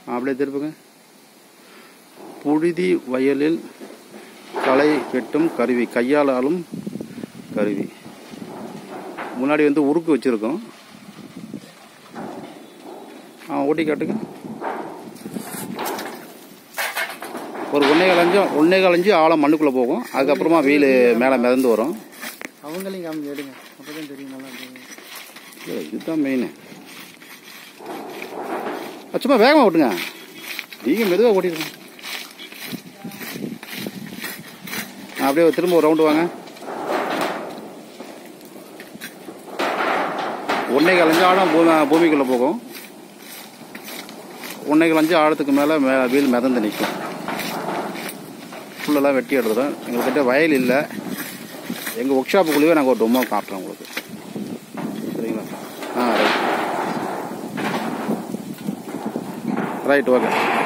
அப்படியே திருப்புங்க புழுதி வயலில் களை வெட்டும் கருவி கையால் ஆளும் கருவி முன்னாடி வந்து உருக்கு வச்சுருக்கோம் ஆ ஓட்டி காட்டுங்க ஒரு ஒன்றே காலஞ்சு ஒன்றே காலஞ்சு ஆழம் மண்ணுக்குள்ளே போகும் அதுக்கப்புறமா வீல் மேலே மிதந்து வரும் அவங்களையும் காமிச்சு எடுங்க அப்பதான் தெரியும் நல்லா தெரியும் இல்ல, இதுதான் மெயின் சும்மா வேகமாக ஓட்டுங்க நீங்கள் மெதுவாக ஓட்டிடுங்க ஆ, அப்படியே திரும்ப ஒரு ரவுண்டு வாங்க ஒன்றே காலஞ்சு ஆழம் பூ பூமிக்குள்ளே போகும் ஒன்றே காலஞ்சு ஆழத்துக்கு மேலே மே வீல் மிதந்து நிற்கும் ஃபுல்லெல்லாம் வெட்டி எடுத்துடும் எங்கள்கிட்ட வயல் இல்லை எங்கள் ஒர்க் ஷாப்புக்குள்ளேயே நாங்கள் ஒரு டொம்மோ காட்டுறோம் உங்களுக்கு சரிங்களா ஆ ரைட் ரைட் ஓகே